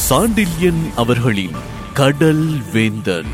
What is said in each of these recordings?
சாண்டில்யன் அவர்களின் கடல் வேந்தன்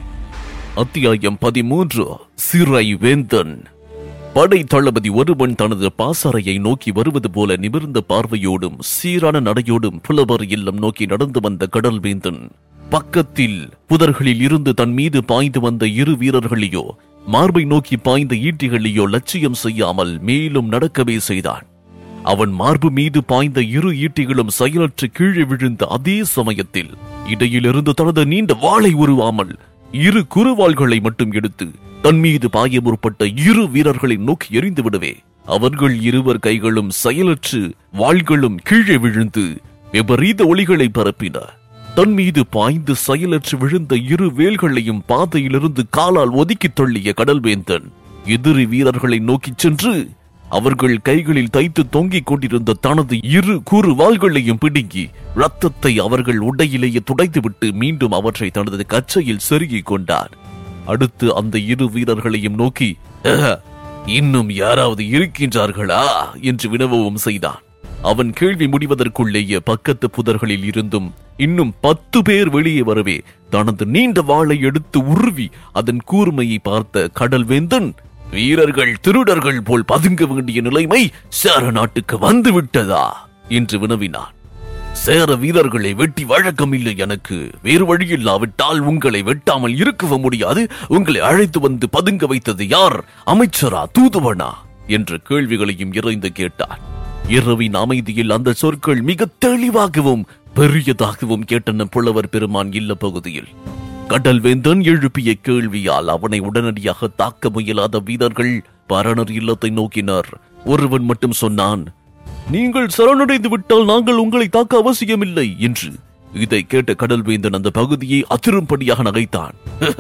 அத்தியாயம் பதிமூன்று சிறை வேந்தன் படை தளபதி ஒருவன் தனது பாசறையை நோக்கி வருவது போல நிமிர்ந்த பார்வையோடும் சீரான நடையோடும் புலவர் இல்லம் நோக்கி நடந்து வந்த கடல் வேந்தன் பக்கத்தில் புதர்களில் இருந்து தன் மீது பாய்ந்து வந்த இரு வீரர்களையோ மார்பை நோக்கி பாய்ந்த ஈட்டிகளையோ லட்சியம் செய்யாமல் மேலும் நடக்கவே செய்தான் அவன் மார்பு மீது பாய்ந்த இரு ஈட்டிகளும் செயலற்று கீழே விழுந்த அதே சமயத்தில் இடையிலிருந்து தனது நீண்ட வாளை உருவாமல் இரு குறுவாள்களை மட்டும் எடுத்து தன் மீது பாய முற்பட்ட இரு வீரர்களை நோக்கி எறிந்து விடவே அவர்கள் இருவர் கைகளும் செயலற்று வாள்களும் கீழே விழுந்து விபரீத ஒளிகளை பரப்பின தன் மீது பாய்ந்து செயலற்று விழுந்த இரு வேல்களையும் பாதையிலிருந்து காலால் ஒதுக்கித் தள்ளிய கடல்வேந்தன் எதிரி வீரர்களை நோக்கிச் சென்று அவர்கள் கைகளில் தைத்து தொங்கிக் கொண்டிருந்த தனது இரு கூறு வாள்களையும் பிடுங்கி ரத்தத்தை அவர்கள் உடையிலேயே துடைத்துவிட்டு மீண்டும் அவற்றை தனது கச்சையில் செருகிக் கொண்டார் அடுத்து அந்த இரு வீரர்களையும் நோக்கி "அஹ், இன்னும் யாராவது இருக்கின்றார்களா என்று வினவவும் செய்தான் அவன் கேள்வி முடிவதற்குள்ளேயே பக்கத்து புதர்களில் இருந்தும் இன்னும் பத்து பேர் வெளியே வரவே தனது நீண்ட வாளை எடுத்து உருவி அதன் கூர்மையை பார்த்த கடல்வேந்தன் வீரர்கள் திருடர்கள் போல் பதுங்க வேண்டிய நிலைமை சேர நாட்டுக்கு வந்து விட்டதா என்று வினவினான் சேர வீரர்களை வெட்டி வழக்கம் இல்லை எனக்கு வேறு வழியில்லாவிட்டால் உங்களை வெட்டாமல் இருக்கவும் முடியாது உங்களை அழைத்து வந்து பதுங்க வைத்தது யார் அமைச்சரா தூதுவனா என்ற கேள்விகளையும் இறைந்து கேட்டான் இரவின் அமைதியில் அந்த சொற்கள் மிக தெளிவாகவும் பெரியதாகவும் கேட்டன புலவர் பெருமான் இல்ல பகுதியில் கடல்வேந்தன் எழுப்பிய கேள்வியால் அவனை உடனடியாக தாக்க முயலாத வீரர்கள் பரணர் இல்லத்தை நோக்கினர் ஒருவன் மட்டும் சொன்னான் நீங்கள் சரணடைந்து விட்டால் நாங்கள் உங்களை தாக்க அவசியமில்லை என்று இதை கேட்ட கடல்வேந்தன் அந்த பகுதியை அதிரும்படியாக நகைத்தான்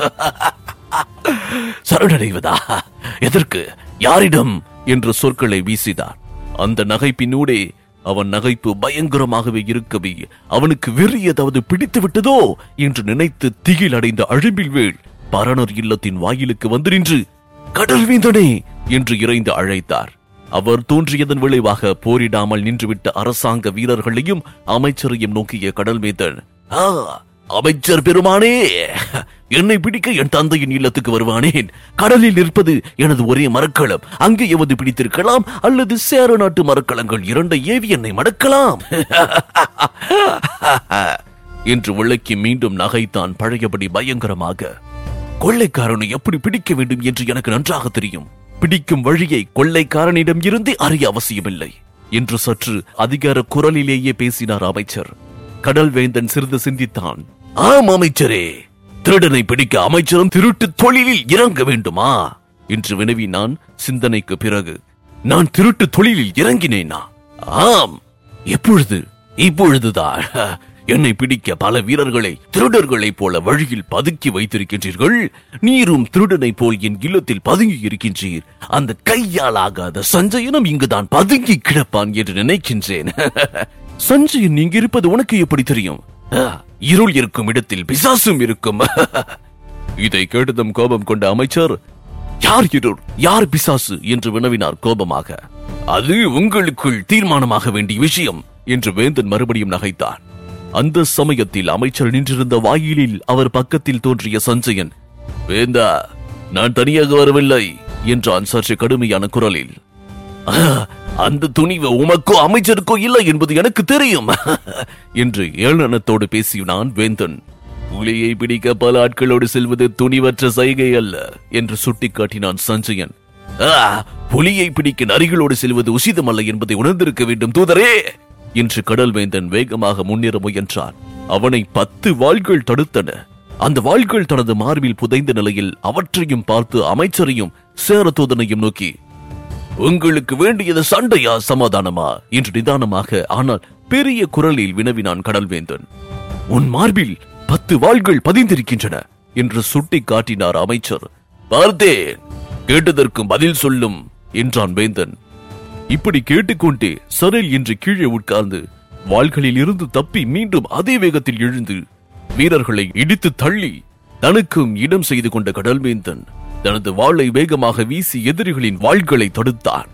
சரணடைவதா எதற்கு யாரிடம் என்ற சொற்களை வீசினான் அந்த நகைப்பினூடே அவன் நகைப்பு பயங்கரமாகவே இருக்கவே அவனுக்கு வெறி ஏதாவது பிடித்து விட்டதோ என்று நினைத்து திகில் அடைந்த அழிம்பில் வேள் பரணர் இல்லத்தின் வாயிலுக்கு வந்து நின்று கடல்வேந்தனே என்று இறைந்து அழைத்தார் அவர் தோன்றியதன் விளைவாக போரிடாமல் நின்றுவிட்ட அரசாங்க வீரர்களையும் அமைச்சரையும் நோக்கிய கடல்வேந்தன் "ஆ, அமைச்சர் பெருமானே என்னை பிடிக்க என் தந்தையின் இல்லத்துக்கு வருவானேன் கடலில் நிற்பது எனது ஒரே மரக்களம் அங்கே எவது பிடித்திருக்கலாம் அல்லது சேர நாட்டு மரக்களங்கள் இரண்டை ஏவி என்னை மடக்கலாம் என்று விளக்கி மீண்டும் நகைத்தான் பழையபடி பயங்கரமாக கொள்ளைக்காரனை எப்படி பிடிக்க வேண்டும் என்று எனக்கு நன்றாக தெரியும் பிடிக்கும் வழியை கொள்ளைக்காரனிடம் இருந்து அறிய அவசியமில்லை என்று சற்று அதிகார குரலிலேயே பேசினார் அமைச்சர் கடல்வேந்தன் சிறிது சிந்தித்தான் ஆம் அமைச்சரே திருடனை பிடிக்க அமைச்சரும் திருட்டு தொழிலில் இறங்க வேண்டுமா என்று வினவினான் சிந்தனைக்கு பிறகு நான் திருட்டு தொழிலில் இறங்கினேனா ஆம் எப்பொழுது இப்பொழுதுதான் என்னை பிடிக்க பல வீரர்களை திருடர்களைப் போல வழியில் பதுக்கி வைத்திருக்கின்றீர்கள் நீரும் திருடனைப் போல் என் இல்லத்தில் பதுங்கி இருக்கின்றீர் அந்த கையால் ஆகாத சஞ்சயனும் இங்குதான் பதுங்கி கிடப்பான் என்று நினைக்கின்றேன் சஞ்சயன் இங்கு இருப்பது உனக்கு எப்படி தெரியும் ஆ, இருள் இருக்கும் இடத்தில் பிசாசும் இருக்கும் இதை கேட்டதும் கோபம் கொண்ட அமைச்சர் யார் இருள் யார் பிசாசு என்று வினவினார் கோபமாக அது உங்களுக்குள் தீர்மானமாக வேண்டிய விஷயம் என்று வேந்தன் மறுபடியும் நகைத்தான் அந்த சமயத்தில் அமைச்சர் நின்றிருந்த வாயிலில் அவர் பக்கத்தில் தோன்றிய சஞ்சயன் வேந்தா நான் தனியாக வரவில்லை என்றான் சற்று கடுமையான குரலில் "ஆ, அந்த துணிவு உமக்கோ அமைச்சருக்கோ இல்லை என்பது எனக்கு தெரியும் என்று ஏளனத்தோடு பேசினான் வேந்தன் புலியை பிடிக்க பல ஆட்களோடு செல்வது துணிவற்ற சைகை அல்ல என்று சுட்டிக்காட்டினான் சஞ்சயன் "ஆ, புலியை பிடிக்க நரிகளோடு செல்வது உசிதமல்ல என்பதை உணர்ந்திருக்க வேண்டும் தூதரே என்று கடல்வேந்தன் வேகமாக முன்னேற முயன்றான் அவனை பத்து வாள்கள் தடுத்தன அந்த வாள்கள் தனது மார்பில் புதைந்த நிலையில் அவற்றையும் பார்த்து அமைச்சரையும் சேரதூதனையும் நோக்கி உங்களுக்கு வேண்டியது சண்டையா சமாதானமா என்று நிதானமாக ஆனால் பெரிய குரலில் வினவினான் கடல்வேந்தன் உன் மார்பில் பத்து வாள்கள் பதிந்திருக்கின்றன என்று சுட்டி காட்டினார் அமைச்சர் பார்த்தேன் கேட்டதற்கும் பதில் சொல்லும் என்றான் வேந்தன் இப்படி கேட்டுக்கொண்டே சரல் என்று கீழே உட்கார்ந்து வாள்களில் இருந்து தப்பி மீண்டும் அதே வேகத்தில் எழுந்து வீரர்களை இடித்து தள்ளி தனக்கும் இடம் செய்து கொண்ட கடல்வேந்தன் தனது வாளை வேகமாக வீசி எதிரிகளின் வாள்களை தடுத்தான்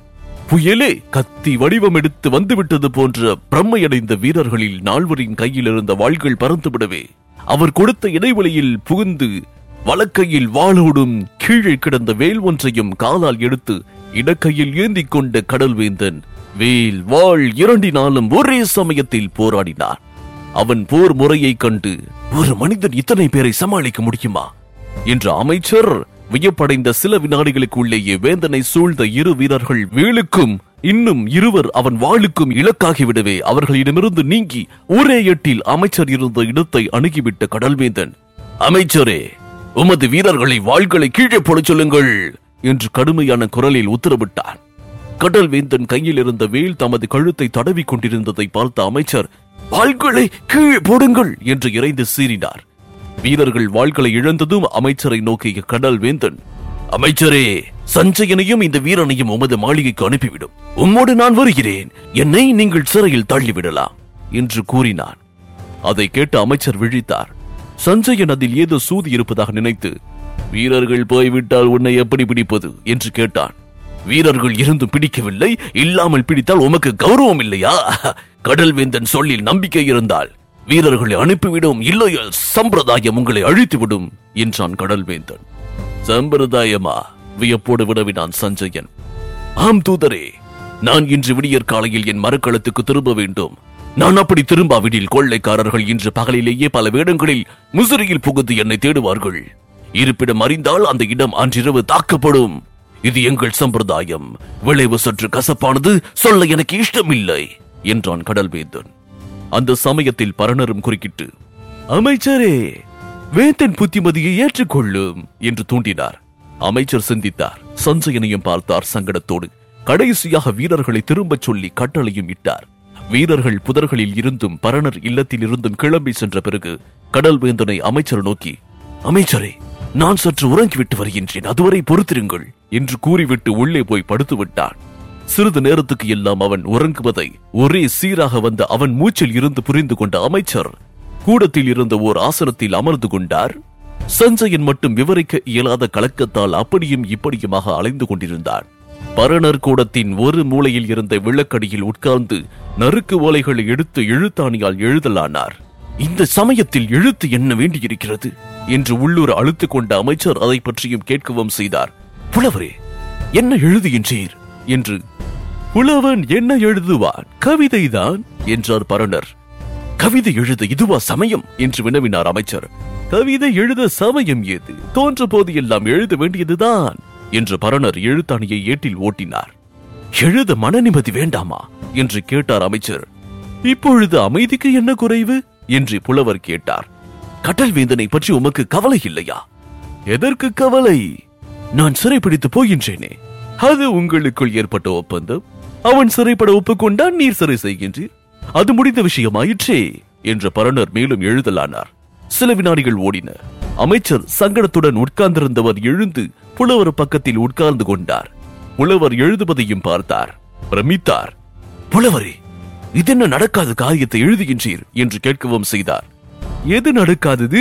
புயலே கத்தி வடிவம் எடுத்து வந்துவிட்டது போன்ற பிரம்மையடைந்த வீரர்களில் நால்வரின் கையில் இருந்த வாள்கள் பறந்துவிடவே அவர் கொடுத்த இடைவெளியில் புகுந்து வலக்கையில் வாளோடும் கீழே கிடந்த வேல் ஒன்றையும் காலால் எடுத்து இடக்கையில் ஏந்திக் கொண்ட கடல்வேந்தன் வேல் வாள் இரண்டினாலும் ஒரே சமயத்தில் போராடினார் அவன் போர் முறையைக் கண்டு ஒரு மனிதன் இத்தனை பேரை சமாளிக்க முடியுமா என்று அமைச்சர் வியப்படைந்த சில வினாடிகளுக்குள்ளேயே வேந்தனை சூழ்ந்த இரு வீரர்கள் வேலுக்கும் இன்னும் இருவர் அவன் வாளுக்கும் இலக்காகிவிடவே அவர்களிடமிருந்து நீங்கி ஒரே எட்டில் அமைச்சர் இருந்த இடத்தை அணுகிவிட்ட கடல்வேந்தன் அமைச்சரே உமது வீரர்களை வாள்களை கீழே போடச் சொல்லுங்கள் என்று கடுமையான குரலில் உத்தரவிட்டார் கடல்வேந்தன் கையில் இருந்த வேல் தமது கழுத்தை தடவிக் கொண்டிருந்ததை பார்த்த அமைச்சர் வாள்களை கீழே போடுங்கள் என்று இறைந்து சீறினார் வீரர்கள் வாள்களை இழந்ததும் அமைச்சரை நோக்கிய கடல் வேந்தன் அமைச்சரே சஞ்சயனையும் இந்த வீரனையும் உமது மாளிகைக்கு அனுப்பிவிடும் உம்மோடு நான் வருகிறேன் என்னை நீங்கள் சிறையில் தள்ளிவிடலாம் என்று கூறினான் அதை கேட்டு அமைச்சர் விழித்தார் சஞ்சயன் அதில் ஏதோ சூதி இருப்பதாக நினைத்து வீரர்கள் போய்விட்டால் உன்னை எப்படி பிடிப்பது என்று கேட்டான் வீரர்கள் இருந்தும் பிடிக்கவில்லை இல்லாமல் பிடித்தால் உமக்கு கௌரவம் இல்லையா கடல்வேந்தன் சொல்லில் நம்பிக்கை இருந்தால் வீரர்களை அனுப்பிவிடும் இல்லையோ சம்பிரதாயம் உங்களை அழித்துவிடும் என்றான் கடல்வேந்தன் சம்பிரதாயமா வியப்போடு விடவினான் சஞ்சயன் ஆம் தூதரே நான் இன்று விடியற் காலையில் என் மரக்களத்துக்கு திரும்ப வேண்டும் நான் அப்படி திரும்பாவிடில் கொள்ளைக்காரர்கள் இன்று பகலிலேயே பல வேடங்களில் முசிறியில் புகுந்து என்னை தேடுவார்கள் இருப்பிடம் அறிந்தால் அந்த இடம் அன்றிரவு தாக்கப்படும் இது எங்கள் சம்பிரதாயம் விளைவு சற்று கசப்பானது சொல்ல எனக்கு இஷ்டமில்லை என்றான் கடல்வேந்தன் அந்த சமயத்தில் பரணரும் குறுக்கிட்டு அமைச்சரே வேந்தன் புத்திமதியை ஏற்றுக்கொள்ளும் என்று தூண்டினார் அமைச்சர் சிந்தித்தார் சஞ்சயனையும் பார்த்தார் சங்கடத்தோடு கடைசியாக வீரர்களை திரும்பச் சொல்லி கட்டளையும் இட்டார் வீரர்கள் புதர்களில் இருந்தும் பரணர் இல்லத்தில் இருந்தும் கிளம்பி சென்ற பிறகு கடல்வேந்தனை அமைச்சர் நோக்கி அமைச்சரே நான் சற்று உறங்கிவிட்டு வருகின்றேன் அதுவரை பொறுத்திருங்கள் என்று கூறிவிட்டு உள்ளே போய் படுத்து விட்டான் சிறிது நேரத்துக்கு எல்லாம் அவன் உறங்குவதை ஒரே சீராக வந்த அவன் மூச்சில் இருந்து புரிந்து கொண்ட அமைச்சர் கூடத்தில் இருந்த ஓர் ஆசனத்தில் அமர்ந்து கொண்டார் சஞ்சயன் மட்டும் விவரிக்க இயலாத கலக்கத்தால் அப்படியும் இப்படியுமாக அலைந்து கொண்டிருந்தான் பரணர் கூடத்தின் ஒரு மூலையில் இருந்த விளக்கடியில் உட்கார்ந்து நறுக்கு ஓலைகளை எடுத்து எழுத்தாணியால் எழுதலானார் இந்த சமயத்தில் எழுத்து என்ன வேண்டியிருக்கிறது என்று உள்ளூர் அழுத்துக் கொண்ட அமைச்சர் அதை பற்றியும் கேட்கவும் செய்தார் புலவரே என்ன எழுதுகின்றீர் என்று புலவன் என்ன எழுதுவான் கவிதைதான் என்றார் பரணர் கவிதை எழுத இதுவா சமயம் என்று வினவினார் அமைச்சர் கவிதை எழுத சமயம் ஏது தோன்ற போது எல்லாம் எழுத வேண்டியதுதான் என்று பரணர் எழுத்தாணியை ஏட்டில் ஓட்டினார் எழுத மனநிம்மதி வேண்டாமா என்று கேட்டார் அமைச்சர் இப்பொழுது அமைதிக்கு என்ன குறைவு என்று புலவர் கேட்டார் கடல்வேந்தனை பற்றி உமக்கு கவலை இல்லையா எதற்கு கவலை நான் சிறைப்பிடித்து போகின்றேனே அது உங்களுக்குள் ஏற்பட்ட ஒப்பந்தம் அவன் சிறைப்பட ஒப்புக்கொண்டான் நீர் சிறை செய்கின்றீர் அது முடிந்த விஷயமாயிற்றே என்ற பரணர் மேலும் எழுதலானார் சில வினாடிகள் ஓடின அமைச்சர் சங்கடத்துடன் உட்கார்ந்திருந்தவர் எழுந்து புலவர் பக்கத்தில் உட்கார்ந்து கொண்டார் புலவர் எழுதுவதையும் பார்த்தார் பிரமித்தார் புலவரே இதென்ன நடக்காத காரியத்தை எழுதுகின்றீர் என்று கேட்கவும் செய்தார் எது நடக்காதது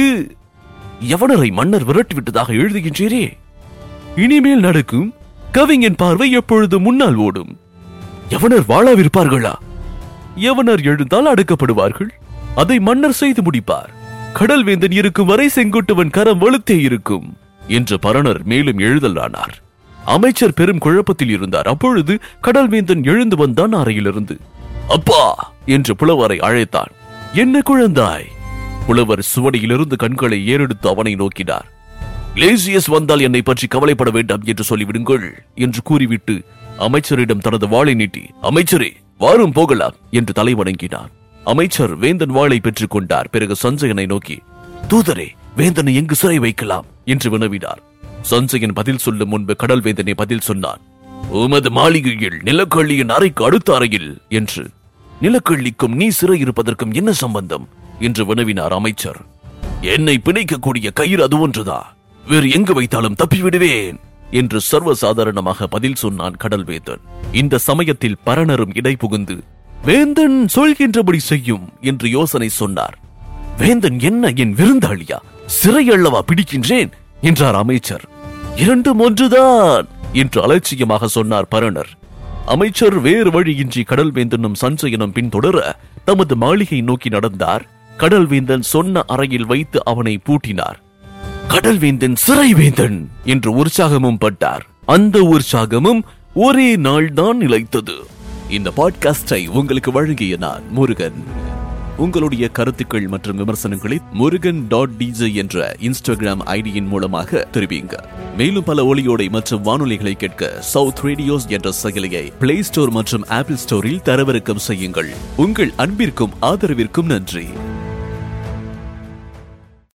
யவனரை மன்னர் விரட்டிவிட்டதாக எழுதுகின்றீரே இனிமேல் நடக்கும் கவிஞன் பார்வை எப்பொழுது முன்னால் ஓடும் யவனர் வாழாவிருப்பார்களா யவனர் எழுந்தால் அடக்கப்படுவார்கள் அதை மன்னர் செய்து முடிப்பார் கடல்வேந்தன் இருக்கும் வரை செங்குட்டுவன் கரம் வலுத்தே இருக்கும் என்று பரணர் மேலும் எழுதலானார் அமைச்சர் பெரும் குழப்பத்தில் இருந்தார் அப்பொழுது கடல்வேந்தன் எழுந்து வந்தான் அறையிலிருந்து அப்பா என்று புலவரை அழைத்தான் என்ன குழந்தாய் புலவர் சுவடியிலிருந்து கண்களை ஏறெடுத்து அவனை நோக்கினார் கிளேசியஸ் வந்தால் என்னை பற்றி கவலைப்பட வேண்டாம் என்று சொல்லிவிடுங்கள் என்று கூறிவிட்டு அமைச்சரிடம் தனது வாளை நீட்டி அமைச்சரே வாரும் போகலாம் என்று தலை வணங்கினார் அமைச்சர் வேந்தன் வாளை பெற்றுக் கொண்டார் பிறகு சஞ்சயனை நோக்கி தூதரே வேந்தனை எங்கு சிறை வைக்கலாம் என்று வினவினார் சஞ்சயன் பதில் சொல்லும் முன்பு கடல் வேந்தனை பதில் சொன்னான் உமது மாளிகையில் நிலக்கள்ளியின் அறைக்கு அடுத்த அறையில் என்று நிலக்கள்ளிக்கும் நீ சிறை இருப்பதற்கும் என்ன சம்பந்தம் என்று வினவினார் அமைச்சர் என்னை பிணைக்கக்கூடிய கயிறு அது ஒன்றுதான் வேறு எங்கு வைத்தாலும் தப்பிவிடுவேன் என்று சர்வசாதாரணமாக பதில் சொன்னான் கடல்வேந்தன் இந்த சமயத்தில் பரணரும் இடை புகுந்து வேந்தன் சொல்கின்றபடி செய்யும் என்று யோசனை சொன்னார் வேந்தன் என்ன என் விருந்தாளியா சிறை அல்லவா பிடிக்கின்றேன் என்றார் அமைச்சர் இரண்டும் ஒன்றுதான் என்று அலட்சியமாக சொன்னார் பரணர் அமைச்சர் வேறு வழியின்றி கடல்வேந்தனும் சஞ்சயனும் பின்தொடர தமது மாளிகை நோக்கி நடந்தார் கடல்வேந்தன் சொன்ன அறையில் வைத்து அவனை பூட்டினார் கடல்வேந்தன் சிறைவேந்தன் என்று உற்சாகமும் பட்டார் அந்த உற்சாகமும் ஒரே நாள்தான் நிலைத்தது இந்த பாட்காஸ்டை உங்களுக்கு வழங்கிய நான் முருகன் உங்களுடைய கருத்துக்கள் மற்றும் விமர்சனங்களை முருகன் டாட் டிஜே என்ற இன்ஸ்டாகிராம் ஐடியின் மூலமாக தெரிவிங்க மேலும் பல ஒளியோடை மற்றும் வானொலிகளை கேட்க சவுத் ரேடியோஸ் என்ற செயலியை பிளே ஸ்டோர் மற்றும் ஆப்பிள் ஸ்டோரில் தரவிறக்கம் செய்யுங்கள் உங்கள் அன்பிற்கும் ஆதரவிற்கும் நன்றி